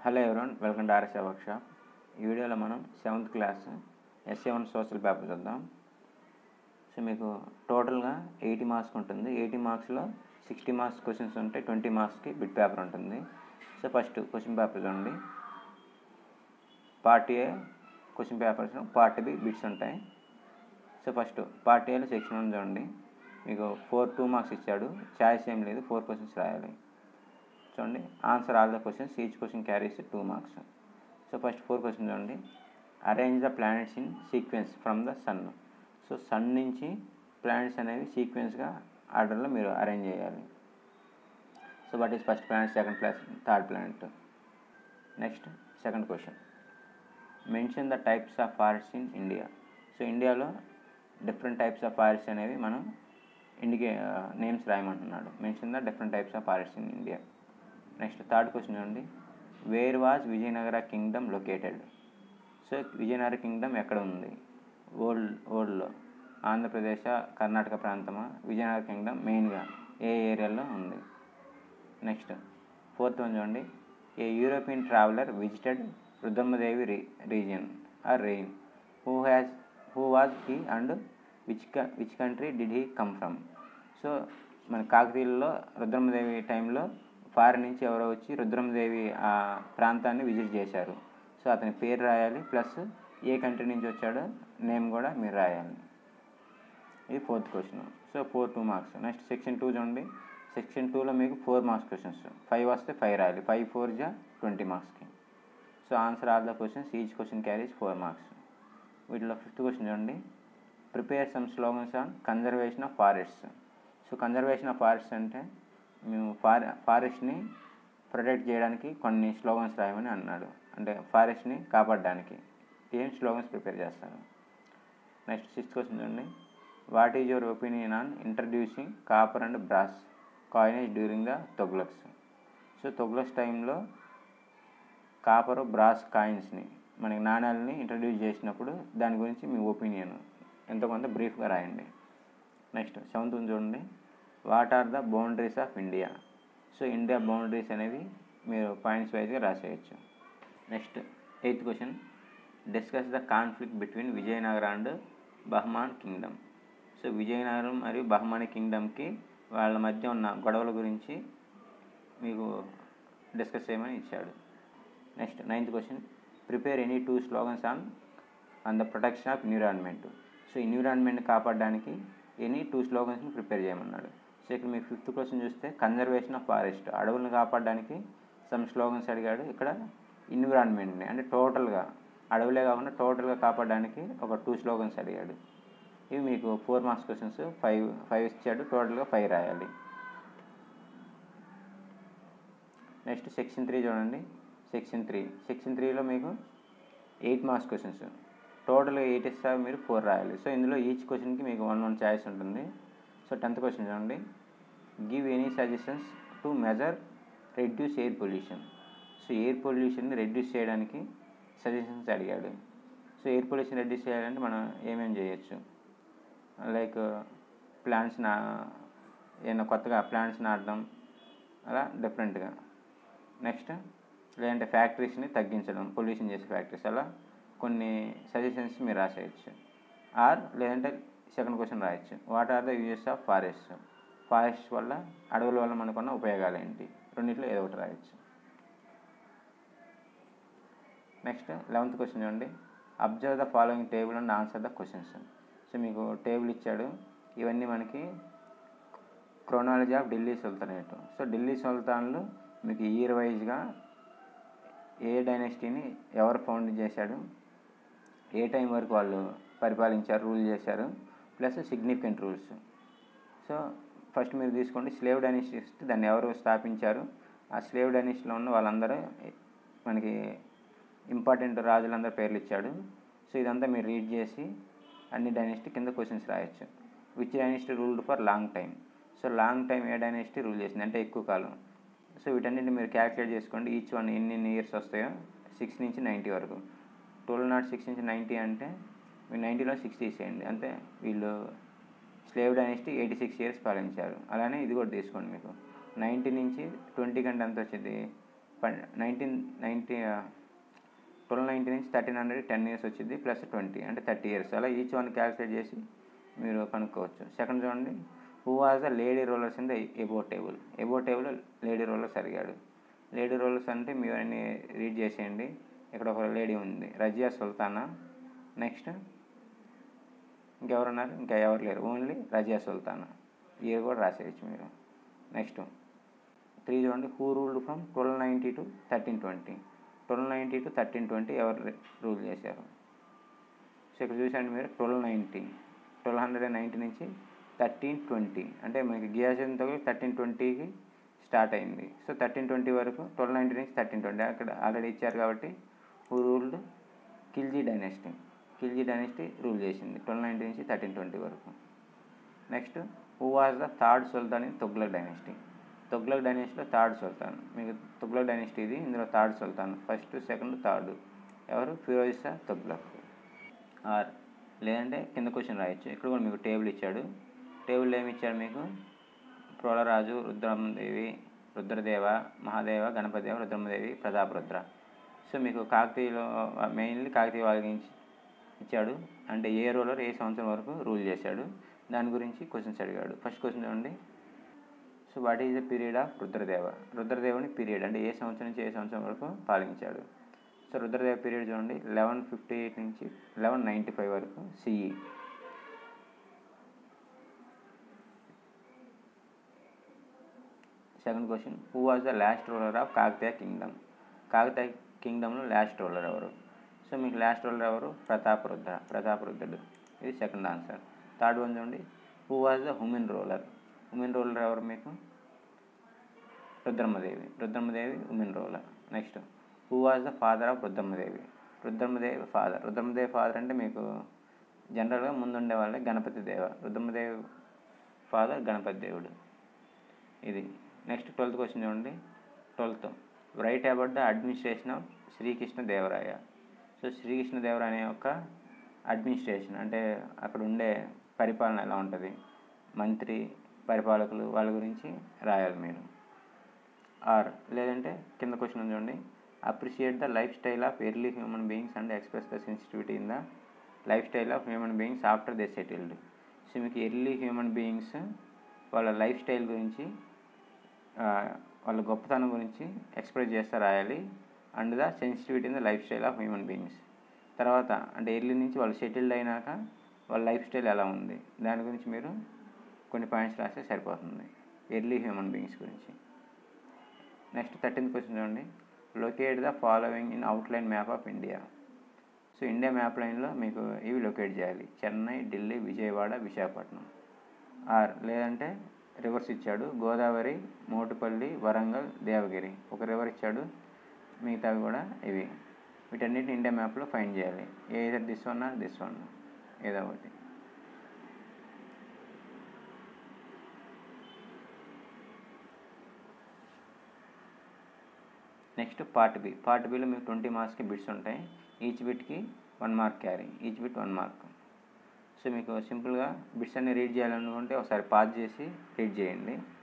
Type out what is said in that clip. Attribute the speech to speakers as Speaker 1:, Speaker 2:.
Speaker 1: hello everyone welcome to RSA workshop ఈ వీడియోలో మనం seventh class SA one social paper చూద్దాం సో మీకు టోటల్గా ఎయిటీ మార్క్స్ ఉంటుంది ఎయిటీ మార్క్స్లో సిక్స్టీ మార్క్స్ క్వశ్చన్స్ ఉంటాయి ట్వంటీ మార్క్స్కి బిట్ పేపర్ ఉంటుంది సో ఫస్ట్ క్వశ్చన్ పేపర్ చూడండి part A question papers part B bits ఉంటాయి సో ఫస్ట్ పార్ట్ ఏలో సెక్షన్ వన్ చూడండి మీకు ఫోర్ టూ మార్క్స్ ఇచ్చాడు ఛాయిస్ ఏం లేదు ఫోర్ క్వశ్చన్స్ రాయాలి చూడండి answer all the questions each question carries two marks so first four question చూడండి arrange the planets in sequence from the sun so sun నుంచి planets అనేవి సీక్వెన్స్గా ఆర్డర్లో మీరు అరేంజ్ చేయాలి so what is first planet second plus third planet next second question mention the types of forest in India so ఇండియాలో different types of forest అనేవి మనం ఇండికే నేమ్స్ రాయమంటున్నాడు mention the different types of forest in India next third question చూడండి where was Vijayanagara kingdom located so Vijayanagara kingdom ఎక్కడ ఉంది old ఓల్డ్లో ఆంధ్రప్రదేశ్ కర్ణాటక ప్రాంతమా విజయనగర కింగ్డమ్ మెయిన్గా ఏ ఏరియాలో ఉంది నెక్స్ట్ ఫోర్త్ వన్ చూడండి a European traveller visited Rudrammadevi రీ region or reign who has who was he and which which country did he come from so మన కాకతీయులలో రుద్రమ్మదేవి టైంలో ఫారిన్ నుంచి ఎవరో వచ్చి రుద్రమ్మదేవి ఆ ప్రాంతాన్ని విజిట్ చేశారు సో అతని పేరు రాయాలి ప్లస్ ఏ కంట్రీ నుంచి వచ్చాడో నేమ్ కూడా మీరు రాయాలి ఇది fourth question so four two marks next section two చూడండి సెక్షన్ టూలో మీకు ఫోర్ మార్క్స్ క్వశ్చన్స్ ఫైవ్ వస్తే ఫైవ్ రాయాలి ఫైవ్ ఫోర్ జా ట్వంటీ మార్క్స్కి so answer all the questions each question carries four marks వీటిలో ఫిఫ్త్ క్వశ్చన్ చూడండి prepare some slogans on conservation of forests so conservation of forest అంటే మేము ఫారె ఫారెస్ట్ని protect చేయడానికి కొన్ని స్లోగన్స్ రాయమని అన్నాడు అంటే ఫారెస్ట్ని కాపాడడానికి ఏం స్లోగన్స్ ప్రిపేర్ చేస్తారు నెక్స్ట్ సిక్స్త్ క్వశ్చన్ చూడండి what is your opinion on introducing copper and brass coinage during the Tughlaqs so Tughlaqs టైంలో కాపర్ బ్రాస్ కాయిన్స్ని మనకి నాణ్యాలని ఇంట్రడ్యూస్ చేసినప్పుడు దాని గురించి మీ ఒపీనియన్ ఎంతో కొంత బ్రీఫ్గా రాయండి నెక్స్ట్ సెవెంత్ చూడండి what are the boundaries of India so India boundaries అనేవి మీరు పాయింట్స్ వైజ్గా రాసేయచ్చు next eighth question discuss the conflict between Vijayanagara and Bahmani kingdom so Vijayanagaram మరియు బహమాని కింగ్డమ్కి వాళ్ళ మధ్య ఉన్న గొడవల గురించి మీకు డిస్కస్ చేయమని ఇచ్చాడు next ninth question prepare any two slogans on on the protection of environment so environment కాపాడడానికి ఎనీ టూ స్లోగన్స్ని ప్రిపేర్ చేయమన్నాడు సో ఇక్కడ మీకు ఫిఫ్త్ క్వశ్చన్ చూస్తే కన్జర్వేషన్ ఆఫ్ ఫారెస్ట్ అడవులను కాపాడడానికి సమ్ స్లోగన్స్ అడిగాడు ఇక్కడ ఎన్విరాన్మెంట్ని అంటే టోటల్గా అడవులే కాకుండా టోటల్గా కాపాడడానికి ఒక టూ స్లోగన్స్ అడిగాడు ఇవి మీకు four marks questions five five ఇచ్చాడు టోటల్గా ఫైవ్ రాయాలి నెక్స్ట్ సెక్షన్ త్రీ చూడండి సెక్షన్ త్రీ సెక్షన్ త్రీలో మీకు ఎయిట్ మార్క్స్ క్వశ్చన్స్ టోటల్గా ఎయిట్ ఇస్తా మీరు ఫోర్ రాయాలి సో ఇందులో ఈచ్ క్వశ్చన్కి మీకు వన్ వన్ ఛాయిస్ ఉంటుంది సో టెన్త్ క్వశ్చన్ చూడండి give any suggestions to measure reduce air pollution so air పొల్యూషన్ని రెడ్యూస్ చేయడానికి సజెషన్స్ అడిగాడు సో ఎయిర్ పొల్యూషన్ రెడ్యూస్ చేయాలంటే మనం ఏమేమి చేయొచ్చు లైక్ ప్లాంట్స్ నా ఏమైనా కొత్తగా ప్లాంట్స్ నాటడం అలా డిఫరెంట్గా నెక్స్ట్ లేదంటే ఫ్యాక్టరీస్ని తగ్గించడం పొల్యూషన్ చేసే ఫ్యాక్టరీస్ అలా కొన్ని సజెషన్స్ మీరు రాసేయచ్చు ఆర్ లేదంటే సెకండ్ క్వశ్చన్ రాయొచ్చు what are the uses of forest forest వల్ల అడవుల వల్ల మనకున్న ఉపయోగాలు ఏంటి రెండింటిలో ఏదో ఒకటి రాయొచ్చు నెక్స్ట్ లెవెంత్ క్వశ్చన్ చూడండి observe the following table and answer the questions so మీకు టేబుల్ ఇచ్చాడు ఇవన్నీ మనకి chronology of Delhi sultanate so Delhi సుల్తాన్లు మీకు ఇయర్ వైజ్గా ఏ డైనెస్టీని ఎవరు ఫౌండ్ చేశాడు ఏ టైం వరకు వాళ్ళు పరిపాలించారు రూల్ చేశారు plus significant rules so first మీరు తీసుకోండి స్లేవ్ డైనెస్టీ దాన్ని ఎవరు స్థాపించారు ఆ స్లేవ్ డైనెస్టీలో ఉన్న వాళ్ళందరూ మనకి ఇంపార్టెంట్ రాజులందరూ పేర్లు ఇచ్చాడు సో ఇదంతా మీరు రీడ్ చేసి అన్ని డైనెస్టీ కింద క్వశ్చన్స్ రాయొచ్చు which dynasty ruled for long time so long time ఏ డైనెస్టీ రూల్ చేసింది అంటే ఎక్కువ కాలం సో వీటన్నిటిని మీరు క్యాల్కులేట్ చేసుకోండి ఈచ్ వన్ ఎన్ని ఎన్ని ఇయర్స్ వస్తాయో సిక్స్ నుంచి నైంటీ వరకు ట్వెల్వ్ నాట్ సిక్స్ నుంచి నైంటీ అంటే మీరు నైంటీలో సిక్స్ తీసేయండి అంతే వీళ్ళు slave dynasty eighty six years పాలించారు అలానే ఇది కూడా తీసుకోండి మీకు నైంటీ నుంచి ట్వంటీ కంటే ఎంత వచ్చింది నైన్టీన్ నైన్టీ ట్వెల్వ్ నైంటీ నుంచి థర్టీన్ హండ్రెడ్ టెన్ ఇయర్స్ వచ్చింది ప్లస్ ట్వంటీ అంటే థర్టీ ఇయర్స్ అలా ఈచ్ వన్ క్యాలిక్యులేట్ చేసి మీరు కనుక్కోవచ్చు సెకండ్ చూడండి who was the lady rulers in the above table above table lady rulers అడిగాడు లేడీ రోలర్స్ అంటే మీరు అన్ని రీడ్ చేసేయండి ఇక్కడ ఒక లేడీ ఉంది రజియా సుల్తానా నెక్స్ట్ ఇంకెవరున్నారు ఇంకా ఎవరు లేరు ఓన్లీ రజియా సుల్తానా ఇయర్ కూడా రాసేయచ్చు మీరు నెక్స్ట్ త్రీ చూడండి who ruled from twelve ninety to thirteen twenty twelve ninety to thirteen twenty ఎవరు రూల్ చేశారు సో ఇక్కడ చూసండి మీరు twelve ninety twelve hundred and ninety నుంచి థర్టీన్ ట్వంటీ అంటే మీకు గియాజన్తో థర్టీన్ ట్వంటీకి స్టార్ట్ అయింది సో థర్టీన్ ట్వంటీ వరకు ట్వెల్వ్ నైంటీ నుంచి థర్టీన్ ట్వంటీ అక్కడ ఆల్రెడీ ఇచ్చారు కాబట్టి who ruled Khilji dynasty Khilji dynasty rule చేసింది ట్వెల్వ్ నైంటీ నుంచి థర్టీన్ ట్వంటీ వరకు next who was the third sultan in Tughlaq dynasty Tughlaq డైనెస్టీలో థర్డ్ సుల్తాన్ మీకు తొగ్లక్ డైనెస్టీ ఇది ఇందులో third sultan first second third ఎవరు ఫిరోజ్ షా తొగ్లక్ ఆర్ లేదంటే కింద క్వశ్చన్ రాయొచ్చు ఇక్కడ కూడా మీకు టేబుల్ ఇచ్చాడు టేబుల్ ఏమి ఇచ్చాడు మీకు ప్రోలరాజు రుద్రమదేవి రుద్రదేవ మహాదేవ గణపతిదేవ రుద్రమదేవి ప్రతాపరుద్ర సో మీకు కాకతీయలో మెయిన్లీ కాకతీయ వాళ్ళకి ఇచ్చాడు అంటే ఏ రూలర్ ఏ సంవత్సరం వరకు రూల్ చేశాడు దాని గురించి క్వశ్చన్స్ అడిగాడు ఫస్ట్ క్వశ్చన్ చూడండి so what is the period of Rudradeva రుద్రదేవుని పీరియడ్ అంటే ఏ సంవత్సరం నుంచి ఏ సంవత్సరం వరకు పాలించాడు సో రుద్రదేవ పీరియడ్ చూడండి లెవెన్ ఫిఫ్టీ ఎయిట్ నుంచి లెవెన్ నైంటీ ఫైవ్ వరకు CE second question who was the last ruler of Kakatiya kingdom Kakatiya కింగ్డమ్లో లాస్ట్ రూలర్ ఎవరు సో మీకు లాస్ట్ రూలర్ ఎవరు ప్రతాపరుద్ర ప్రతాపరుద్రుడు ఇది సెకండ్ ఆన్సర్ థర్డ్ వన్ చూడండి who was the women ruler women ruler ఎవరు మీకు Rudrammadevi Rudrammadevi women ruler next who was the father of Rudrammadevi Rudrammadevi father Rudrammadevi father అంటే మీకు జనరల్గా ముందుండే వాళ్ళే గణపతి దేవ రుద్రమ్మదేవి ఫాదర్ గణపతి దేవుడు ఇది నెక్స్ట్ ట్వెల్త్ క్వశ్చన్ చూడండి twelfth write about the administration of Sri Krishna Devaraya so Sri Krishna Devaraya యొక్క అడ్మినిస్ట్రేషన్ అంటే అక్కడ ఉండే పరిపాలన ఎలా ఉంటుంది మంత్రి పరిపాలకులు వాళ్ళ గురించి రాయాలి మీరు ఆర్ లేదంటే కింద క్వశ్చన్ చూడండి appreciate the life style of early human beings and express the sensitivity in the life style of human beings after they settled so మీకు ఎర్లీ హ్యూమన్ బీయింగ్స్ వాళ్ళ లైఫ్ స్టైల్ గురించి వాళ్ళ గొప్పతనం గురించి ఎక్స్ప్రెస్ చేస్తే రాయాలి and the sensitivity in the life style of human beings తర్వాత అంటే ఎర్లీ నుంచి వాళ్ళు సెటిల్డ్ అయినాక వాళ్ళ లైఫ్ స్టైల్ ఎలా ఉంది దాని గురించి మీరు కొన్ని పాయింట్స్ రాస్తే సరిపోతుంది ఎర్లీ హ్యూమన్ బీయింగ్స్ గురించి నెక్స్ట్ థర్టీన్త్ క్వశ్చన్ చూడండి locate the following in outline map of India so India map లైన్లో మీకు ఇవి లొకేట్ చేయాలి చెన్నై ఢిల్లీ విజయవాడ విశాఖపట్నం ఆర్ లేదంటే రివర్స్ ఇచ్చాడు గోదావరి మోటుపల్లి వరంగల్ దేవగిరి ఒక రివర్ ఇచ్చాడు మిగతావి కూడా ఇవి వీటన్నిటిని ఇండియా మ్యాప్లో ఫైండ్ చేయాలి either this one or this one ఏదో ఒకటి నెక్స్ట్ పార్ట్ బి పార్ట్ బిలో మీకు ట్వంటీ మార్క్స్కి బిట్స్ ఉంటాయి ఈచ్ బిట్కి one mark carry each bit one mark so మీకు సింపుల్గా బిట్స్ అన్ని రీడ్ చేయాలనుకుంటే ఒకసారి పాజ్ చేసి రీడ్ చేయండి